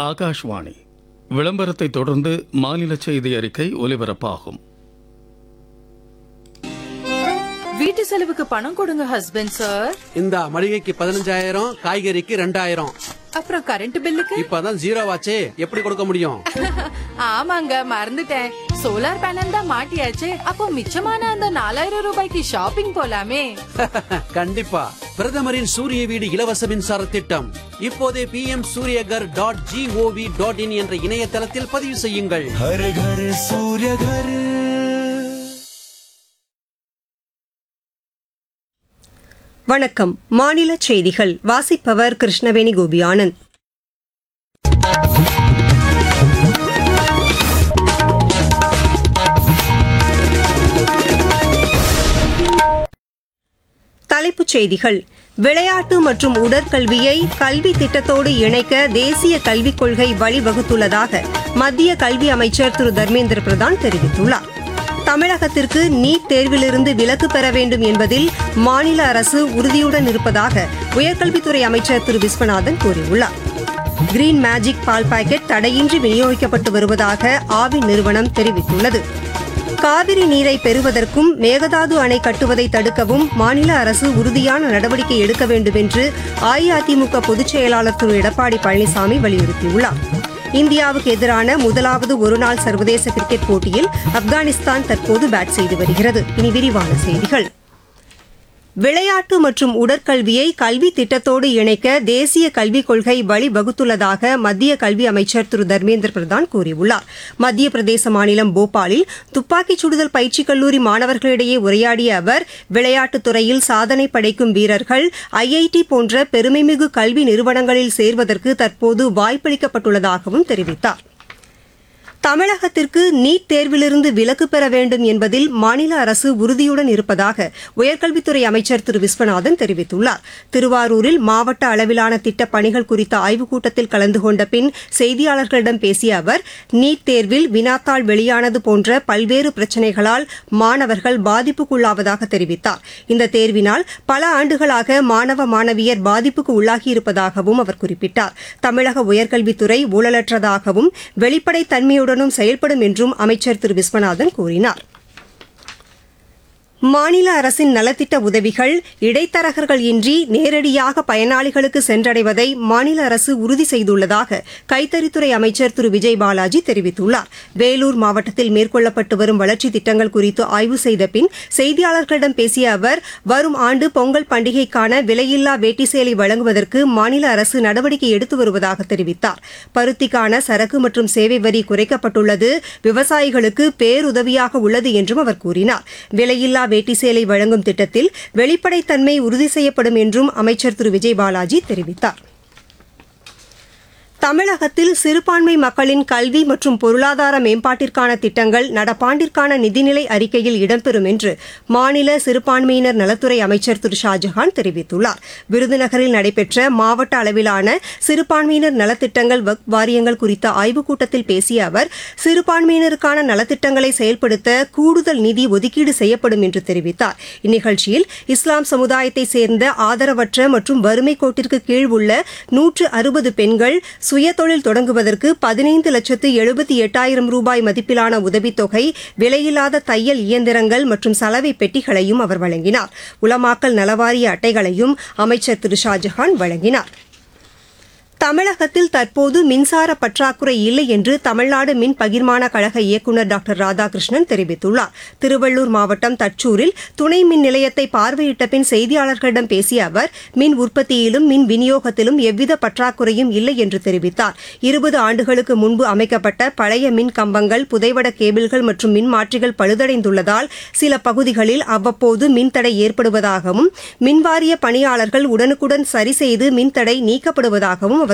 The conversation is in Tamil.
ஆகாஷ்வாணி விளம்பரத்தை தொடர்ந்து மாநில செய்தி அறிக்கை ஒலிபரப்பாகும் வீட்டு செலவுக்கு பணம் கொடுங்க ஹஸ்பண்ட் சார் இந்த மளிகைக்கு பதினஞ்சாயிரம் காய்கறிக்கு ரெண்டாயிரம் அப்புறம் கரண்ட் பில்லுக்கு இப்பதான் ஜீரோ ஆச்சே எப்படி கொடுக்க முடியும் ஆமாங்க மறந்துட்டேன் சோலார் பேனல் தான் மாட்டியாச்சு அப்போ மிச்சமான அந்த நாலாயிரம் ரூபாய்க்கு ஷாப்பிங் போலாமே கண்டிப்பா பிரதமரின் சூரிய வீடு இலவச மின்சார திட்டம் இப்போதே P M Suryaghar dot gov dot in என்ற இணையதளத்தில் பதிவு செய்யுங்கள் हर घर सूर्य घर வணக்கம் மாநில செய்திகள் வாசிப்பவர் கிருஷ்ணவேணி கோபியானந்த் தலைப்புச் செய்திகள் விளையாட்டு மற்றும் உடற்கல்வியை கல்வி திட்டத்தோடு இணைக்க தேசிய கல்விக் கொள்கை வழிவகுத்துள்ளதாக மத்திய கல்வி அமைச்சர் திரு தர்மேந்திர பிரதான் தெரிவித்துள்ளார் தமிழகத்திற்கு நீட் தேர்விலிருந்து விலக்கு பெற வேண்டும் என்பதில் மாநில அரசு உறுதியுடன் இருப்பதாக உயர்கல்வித்துறை அமைச்சர் திரு விஸ்வநாதன் கூறியுள்ளார் கிரீன் மேஜிக் பால் பாக்கெட் தடையின்றி விநியோகிக்கப்பட்டு வருவதாக ஆவின் நிறுவனம் தெரிவித்துள்ளது காவிரி நீரை பெறுவதற்கும் மேகதாது அணை கட்டுவதை தடுக்கவும் மாநில அரசு உறுதியான நடவடிக்கை எடுக்க வேண்டும் என்று அஇஅதிமுக பொதுச் செயலாளர் திரு எடப்பாடி பழனிசாமி வலியுறுத்தியுள்ளார் இந்தியாவுக்கு எதிரான முதலாவது ஒருநாள் சர்வதேச கிரிக்கெட் போட்டியில் ஆப்கானிஸ்தான் தற்போது பேட் செய்து வருகிறது இனி விரிவான செய்திகள் விளையாட்டு மற்றும் உடற்கல்வியை கல்வி திட்டத்தோடு இணைக்க தேசிய கல்விக் கொள்கை வழிவகுத்துள்ளதாக மத்திய கல்வி அமைச்சர் திரு தர்மேந்திர பிரதான் கூறியுள்ளார் மத்திய பிரதேச மாநிலம் போபாலில் துப்பாக்கிச் சுடுதல் பயிற்சிக் கல்லூரி மாணவர்களிடையே உரையாடிய அவர் விளையாட்டுத் துறையில் சாதனை படைக்கும் வீரர்கள் ஐஐடி போன்ற பெருமைமிகு கல்வி நிறுவனங்களில் சேர்வதற்கு தற்போது வாய்ப்பளிக்கப்பட்டுள்ளதாகவும் தெரிவித்தார் தமிழகத்திற்கு நீட் தேர்விலிருந்து விலக்கு பெற வேண்டும் என்பதில் மாநில அரசு உறுதியுடன் இருப்பதாக உயர்கல்வித்துறை அமைச்சர் திரு விஸ்வநாதன் தெரிவித்துள்ளார் திருவாரூரில் மாவட்ட அளவிலான திட்டப் பணிகள் குறித்த ஆய்வுக் கூட்டத்தில் கலந்து கொண்ட பின் செய்தியாளர்களிடம் பேசிய அவர் நீட் தேர்வில் வினாத்தாள் வெளியானது போன்ற பல்வேறு பிரச்சினைகளால் மாணவர்கள் பாதிப்புக்குள்ளாவதாக தெரிவித்தார் இந்த தேர்வினால் பல ஆண்டுகளாக மாணவ மாணவியர் பாதிப்புக்கு உள்ளாகியிருப்பதாகவும் அவர் குறிப்பிட்டார் தமிழக உயர்கல்வித்துறை ஊழலற்றதாகவும் வெளிப்படைத்தன்மையுடன் உடனும் செயல்படும் என்றும் அமைச்சர் திரு விஸ்வநாதன் கூறினார் மாநில அரசின் நலத்திட்ட உதவிகள் இடைத்தரகர்கள் இன்றி நேரடியாக பயனாளிகளுக்கு சென்றடைவதை மாநில அரசு உறுதி செய்துள்ளதாக கைத்தறித்துறை அமைச்சர் திரு விஜய் பாலாஜி தெரிவித்துள்ளார் வேலூர் மாவட்டத்தில் மேற்கொள்ளப்பட்டு வரும் வளர்ச்சித் திட்டங்கள் குறித்து ஆய்வு செய்த பின் செய்தியாளர்களிடம் பேசிய அவர் வரும் ஆண்டு பொங்கல் பண்டிகைக்கான விலையில்லா வேட்டி சேலை வழங்குவதற்கு மாநில அரசு நடவடிக்கை எடுத்து வருவதாக தெரிவித்தார் பருத்திக்கான சரக்கு மற்றும் சேவை வரி குறைக்கப்பட்டுள்ளது விவசாயிகளுக்கு பேருதவியாக உள்ளது என்றும் அவர் கூறினார் விலையில்லா வேட்டி சேலை வழங்கும் திட்டத்தில் வெளிப்படைத்தன்மை உறுதி செய்யப்படும் என்றும் அமைச்சர் திரு விஜய் பாலாஜி தெரிவித்தார் தமிழகத்தில் சிறுபான்மை மக்களின் கல்வி மற்றும் பொருளாதார மேம்பாட்டிற்கான திட்டங்கள் நடப்பாண்டிற்கான நிதிநிலை அறிக்கையில் இடம்பெறும் என்று மாநில சிறுபான்மையினர் நலத்துறை அமைச்சர் திரு ஷாஜஹான் தெரிவித்துள்ளார் விருதுநகரில் நடைபெற்ற மாவட்ட அளவிலான சிறுபான்மையினர் நலத்திட்டங்கள் வக் வாரியங்கள் குறித்த ஆய்வுக் கூட்டத்தில் பேசிய அவர் சிறுபான்மையினருக்கான நலத்திட்டங்களை செயல்படுத்த கூடுதல் நிதி ஒதுக்கீடு செய்யப்படும் என்று தெரிவித்தார் இந்நிகழ்ச்சியில் இஸ்லாம் சமுதாயத்தைச் சேர்ந்த ஆதரவற்ற மற்றும் வறுமை கோட்டிற்கு கீழ் உள்ள நூற்று அறுபது பெண்கள் சுயதொழில் தொடங்குவதற்கு பதினைந்து லட்சத்து எழுபத்தி எட்டாயிரம் ரூபாய் மதிப்பிலான உதவித்தொகை விலையில்லாத தையல் இயந்திரங்கள் மற்றும் சலவை பெட்டிகளையும் அவர் வழங்கினார் உலமாக்கல் நலவாரிய அட்டைகளையும் அமைச்சர் திரு ஷாஜஹான் வழங்கினார் தமிழகத்தில் தற்போது மின்சார பற்றாக்குறை இல்லை என்று தமிழ்நாடு மின் பகிர்மான கழக இயக்குநர் டாக்டர் ராதாகிருஷ்ணன் தெரிவித்துள்ளார் திருவள்ளூர் மாவட்டம் தச்சூரில் துணை மின் நிலையத்தை பார்வையிட்ட பின் செய்தியாளர்களிடம் பேசிய அவர் மின் உற்பத்தியிலும் மின் விநியோகத்திலும் எவ்வித பற்றாக்குறையும் இல்லை என்று தெரிவித்தார் இருபது ஆண்டுகளுக்கு முன்பு அமைக்கப்பட்ட பழைய மின் கம்பங்கள் புதைவட கேபிள்கள் மற்றும் மின் மாற்றிகள் பழுதடைந்துள்ளதால் சில பகுதிகளில் அவ்வப்போது மின்தடை ஏற்படுவதாகவும் மின்வாரிய பணியாளர்கள் உடனுக்குடன் சரி செய்து மின்தடை நீக்கப்படுவதாகவும் அவர்